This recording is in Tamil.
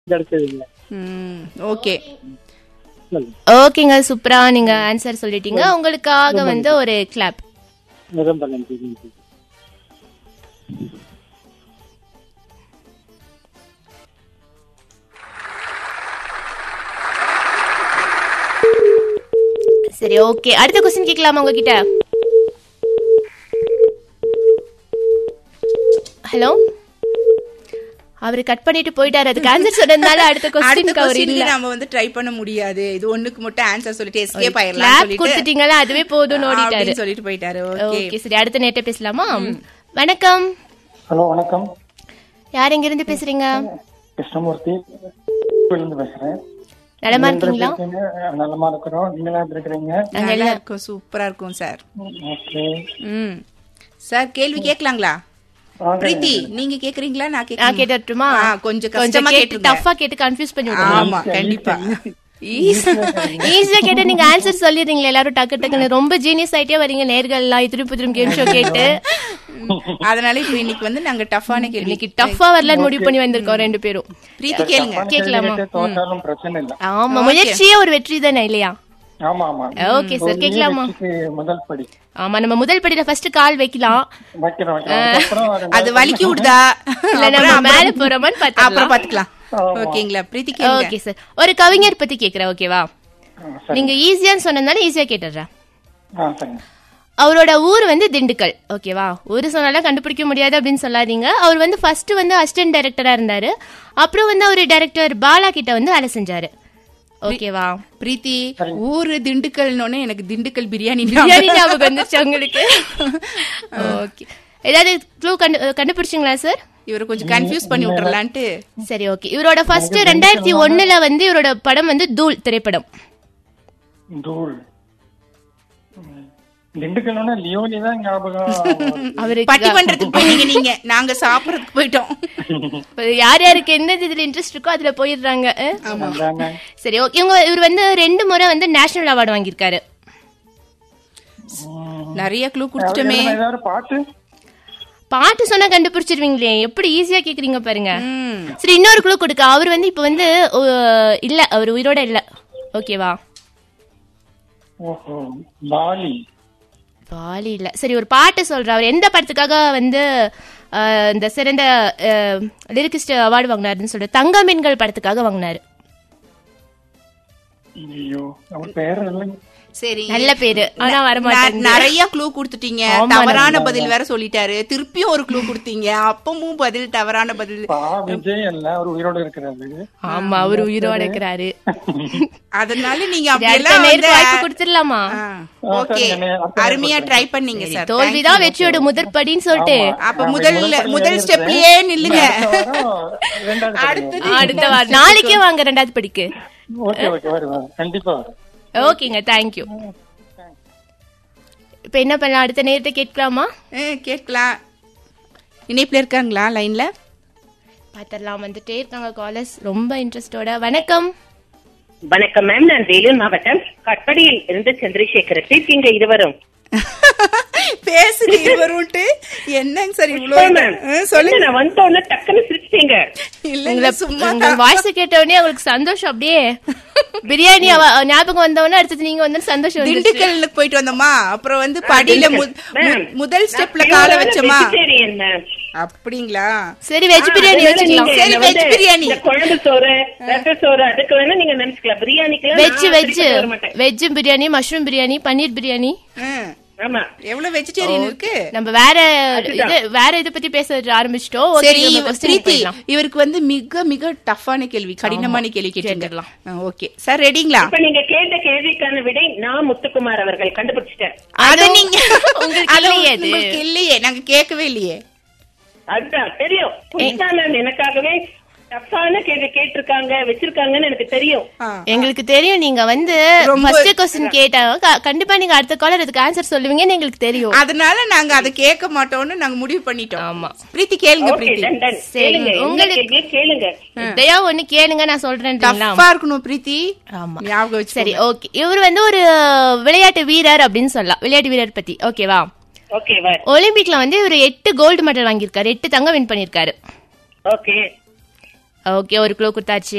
கிடைச்சதுங்க ம் ஓகே சொல்லுங்க ஓகேங்க சூப்பரா நீங்க ஆன்சர் சொல்லிட்டீங்க உங்களுக்காக வந்து ஒரு கிளாப் ரொம்ப நன்றி நன்றி சரி ஓகே அடுத்த கொஸ்டின் கேட்கலாமா உங்ககிட்ட ஹலோ அவரு கட் பண்ணிட்டு போயிட்டாரு அதுக்கு ஆன்சர் சொன்னதுனால அடுத்த அடுத்த கொஸ்டினுக்கு அவர் கொஸ்டினுக்கு இல்ல நாம வந்து ட்ரை பண்ண முடியாது இது ஒண்ணுக்கு மட்டும் ஆன்சர் சொல்லிட்டு எஸ்கேப் ஆயிரலாம் கிளாப் சொல்லிட்டு கொடுத்துட்டீங்களா அதுவே போதும்னு ஓடிட்டாரு அப்படின்னு சொல்லிட்டு போயிட்டாரு ஓகே ஓகே சரி அடுத்த நேரத்தை பேசலாமா வணக்கம் ஹலோ வணக்கம் யார் எங்க இருந்து பேசுறீங்க கிருஷ்ணமூர்த்தி இருந்து பேசுறேன் நலமா நீங்க இருக்கீங்களா எப்படி இருக்கீங்க? நலமா இருக்கிறோம் நீங்களா எப்படி இருக்கிறீங்க நல்லா இருக்கும் சூப்பரா இருக்கும் சார் ஓகே ம் சார் கேள்வி கேட்கலாங்களா பிரீத்தி நீங்க கேக்குறீங்களா நான் நான் கேட்கணும் கேட்டுட்டுமா ஆ, கொஞ்சம் கொஞ்சம் கஷ்டமா கேட்டு கேட்டுருங்க. டஃபா கேட்டு கன்ஃபியூஸ் பண்ணி விடுங்க ஆமா கண்டிப்பா ஈஸியா கேட்டு நீங்க ஆன்சர் சொல்லிடுறீங்களா எல்லாரும் டக்கு டக்குன்னு ரொம்ப ஜீனியஸ் ஆயிட்டே வரீங்க நேர்கள் எல்லாம் திருப்பி திரும்ப கேம் ஷோ கேட்டு அதனால இப்ப இன்னைக்கு வந்து நாங்க டஃப்பான கேள்வி இன்னைக்கு டஃபா வரலான்னு முடிவு பண்ணி வந்திருக்கோம் ரெண்டு பேரும் பிரீத்தி கேளுங்க கேட்கலாமா தோற்றாலும் பிரச்சனை இல்ல ஆமா முயற்சியே ஒரு வெற்றி தானே இல்லையா ஆமா ஆமா ஓகே சார் கேட்கலாமா வெற்றிக்கு முதல் படி ஆமா நம்ம முதல் படியில ஃபர்ஸ்ட் கால் வைக்கலாம் வைக்கிறோம் வைக்கிறோம் அப்புறம் ரெண்டாவது அது வலிக்கி விடுதா இல்ல நம்ம மேல போறோமான்னு அப்புறம் பாத்துக்கலாம் பாத்துக்கலாம் ஓகேங்களா பிரீத்தி கேளுங்க ஓகே சார் ஒரு கவிஞர் பத்தி கேக்குறேன் ஓகேவா ஆ, சரி நீங்க ஈஸியான்னு சொன்னதுனால ஈஸியா கேட்டுடுறேன் ஆ சரிங்க அவரோட ஊர் வந்து திண்டுக்கல் ஓகேவா ஊரு சொன்னாலும் கண்டுபிடிக்க முடியாது அப்படின்னு சொல்லாதீங்க அவர் வந்து ஃபர்ஸ்ட் வந்து அசிஸ்டன்ட் டைரக்டரா இருந்தாரு அப்புறம் வந்து அவர் டைரக்டர் பாலா கிட்ட வந்து வேலை செஞ்சாரு ஓகேவா பிரீத்தி ஊரு திண்டுக்கல்னு எனக்கு திண்டுக்கல் பிரியாணி பிரியாணி ஞாபகம் வந்துருச்சு உங்களுக்கு ஓகே ஏதாவது க்ளூ கண்டு கண்டுபிடிச்சிங்களா சார் இவரை கொஞ்சம் கன்ஃபியூஸ் பண்ணி விட்டுறலான்ட்டு சரி ஓகே இவரோட ஃபர்ஸ்ட் ரெண்டாயிரத்தி ஒண்ணுல வந்து இவரோட படம் வந்து தூள் திரைப்படம் தூள் ம். திண்டுக்கல்னா லியோனி தான் ஞாபகம் அவருக்கு பட்டிமன்றத்துக்கு போனீங்க நீங்க நாங்க சாப்பிடறதுக்கு போயிட்டோம் யார் யாருக்கு எந்த இதுல இன்ட்ரெஸ்ட் இருக்கோ அதுல போயிடுறாங்க அஹ்? அதானே. சரி ஓகே இவங்க இவர் வந்து ரெண்டு முறை வந்து நேஷனல் அவார்டு வாங்கியிருக்காரு நிறைய க்ளூ குடுத்துட்டோமே எழுதின ஏதாவது பாட்டு பாட்டு சொன்னா கண்டுபிடிச்சிருவீங்களே எப்படி ஈஸியா கேக்குறீங்க பாருங்க ம். சரி இன்னொரு குழு கொடுக்க அவர் வந்து இப்ப வந்து அஹ், இல்ல அவர் உயிரோட இல்ல ஓகேவா ஓஹோ பாலி பாலி இல்ல சரி ஒரு பாட்டு சொல்ற அவர் எந்த படத்துக்காக வந்து அஹ், இந்த சிறந்த லிரிக்கிஸ்ட் அவார்டு வாங்கினாருன்னு சொல்ற தங்க மீன்கள் படத்துக்காக வாங்கினாரு ஐயோ அவர் பேர் இல்லைங்க சரி நல்ல பேரு ஆனா வர ந- மாட்டேங்குது நிறைய க்ளூ கொடுத்துட்டீங்க தவறான பதில் வேற சொல்லிட்டாரு திருப்பியும் ஒரு க்ளூ கொடுத்தீங்க அப்பமும் பதில் தவறான பதில் பா விஜய் அல்ல அவர் உயிரோட இருக்கிறாரு ஆமா அவர் உயிரோட இருக்கிறாரு அதனால நீங்க சரி, அடுத்த அப்படியெல்லாம் நேருக்கு வந்து வாய்ப்பு கொடுத்துடலாமா ஓகே சரிங்க, அடுத்த அருமையா ட்ரை பண்ணீங்க சார் தோல்விதான் வெற்றியோட முதற்படின்னு சொல்லிட்டு அப்ப முதல் முதல் ஸ்டெப்லயே நில்லுங்க ரெண்டாவது அடுத்தது அடுத்த வாரம் நாளைக்கே வாங்க ரெண்டாவது படிக்கு ஓகே ஓகே வரும் வரும். கண்டிப்பா வரும் ஓகேங்க தேங்க்யூ இப்ப என்ன பண்ணலாம் அடுத்த நேரத்தை கேட்கலாமா அஹ், கேட்கலாம் இணைப்புல இருக்காங்களா லைன்ல பாத்திரலாம் வந்துட்டே இருக்காங்க காலர்ஸ் ரொம்ப இன்ட்ரெஸ்டோட வணக்கம் வணக்கம் மேம் நான் வேலூர் மாவட்டம் கட்படியில் இருந்து சந்திரசேகர் எப்படி இருக்கீங்க இருவரும் பேசுங்க இருவரும்ட்டு என்னங்க சார் புஷ்பா இவ்வளவு மேம் அஹ், சொல்லுங்க என்ன, நான் வந்த உடனே டக்குன்னு சிரிச்சிட்டீங்க இல்லங்க சும்மா உங்க வாய்ஸ் கேட்ட உடனே அவங்களுக்கு சந்தோஷம் அப்படியே பிரியாணி அவ- ஞாபகம் வந்தவொடனே அடுத்தது நீங்க வந்து சந்தோஷம் வந்துருச்சு. திண்டுக்கல்லுக்கு போயிட்டு வந்தோமா அப்புறம் வந்து படியில மு- மு- முதல் ஸ்டெப்ல கால வச்சோமா வெஜிடேரியன் மேம் அப்படிங்களா சரி வெஜ் பிரியாணி வச்சுக்கலாம் சரி, veg பிரியாணி. இந்த குழம்பு சோறு ரத்த சோறு அதுக்கு வேணா நீங்க நினைச்சுக்கலாம் பிரியாணிக்கு veg veg veg biryani mushroom biryani paneer biryani அஹ், ஆமா எவ்வளவு வெஜிடேரியன் இருக்கு நம்ம வேற இது வேற இதை பத்தி பேச ஆரம்பிச்சிட்டோம் Okay, சரி நம்ம இவ- question க்கு பிரீத்தி போயிடலாம். இவருக்கு வந்து மிக மிக டஃப்பான கேள்வி கடினமான கேள்வி கேட்டுடலாம் ஓகே சார் ரெடிங்களா இப்ப நீங்க கேட்ட கேள்விக்கான விடை நான் முத்துக்குமார் அவர்கள் கண்டுபிடிச்சிட்டேன் அத அதுவும் நீங்க உங்களுக்கு அது இல்லையே அது. உங்களுக்கு இல்லையே நாங்க கேட்கவே இல்லையே அதுதான் தெரியும் புஷ்பா மேம் எனக்காகவே டஃப்பான கேள்வி கேட்டிருக்காங்க வச்சிருக்காங்கன்னு எனக்கு தெரியும் ஆ. எங்களுக்கு தெரியும் நீங்க வந்து ரொம்ப- ஃபர்ஸ்ட் கொஸ்டின் கேட்டா க- கண்டிப்பா நீங்க அடுத்த காலர் அதுக்கு ஆன்சர் சொல்லுவீங்கன்னு எங்களுக்கு தெரியும் அதனால நாங்க அதை கேட்க மாட்டோம்னு நாங்க முடிவு பண்ணிட்டோம் ஆமா. பிரீத்தி கேளுங்க ஓகே பிரீத்தி டன் டன் சரி, கேளுங்க என்ன உங்களுக்கு- கேள்வியோ கேளுங்க எதையா ஒண்ணு கேளுங்க நான் சொல்றேன்றீங்களா டஃப்பா இருக்கணும் பிரீத்தி ஆமா ஞாபகம் வச்சு சரி ஓகே இவர் வந்து ஒரு விளையாட்டு வீரர் அப்படின்னு சொல்லலாம் விளையாட்டு வீரர் பத்தி ஓகேவா ஓகே வர் ஒலிம்பிக்ல வந்து இவர் எட்டு கோல்டு மெடல் வாங்கியிருக்காரு எட்டு தங்கம் வின் பண்ணிருக்காரு ஓகே ஓகே ஒரு க்ளோ கொடுத்தாச்சு